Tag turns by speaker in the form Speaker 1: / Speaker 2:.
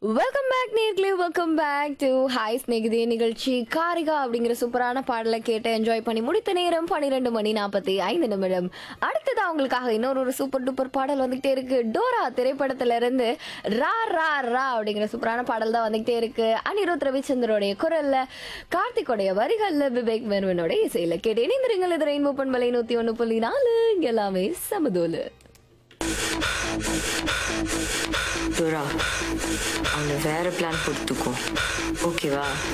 Speaker 1: welcome back நேர்களே welcome back to hi Snehithe நிகழ்ச்சி காரிகா அப்படிங்கிற சூப்பரான பாடலை கேட்டு என்ஜாய் பண்ணி முடித்த நேரம் பன்னிரெண்டு மணி நாற்பத்தி ஐந்து நிமிடம் அடுத்ததா உங்களுக்காக இன்னொரு ஒரு சூப்பர் டூப்பர் பாடல் வந்துகிட்டே இருக்கு டோரா திரைப்படத்துல இருந்து ரா ரா ரா அப்படிங்கிற சூப்பரான பாடல் தான் வந்துகிட்டே இருக்கு அனிருத் ரவிச்சந்திரோடைய குரல்ல கார்த்திகோடைய வரிகள்ல விவேக் மெர்வனோட இசையில கேட்டு இணைந்திருங்கள் இது ரெயின்போ பண்பலை நூத்தி ஒண்ணு புள்ளி நாலு இங்க எல்லாமே சமதோலு
Speaker 2: டோரா அவனை வேற பிளான் கொடுத்துக்கோ ஓகேவா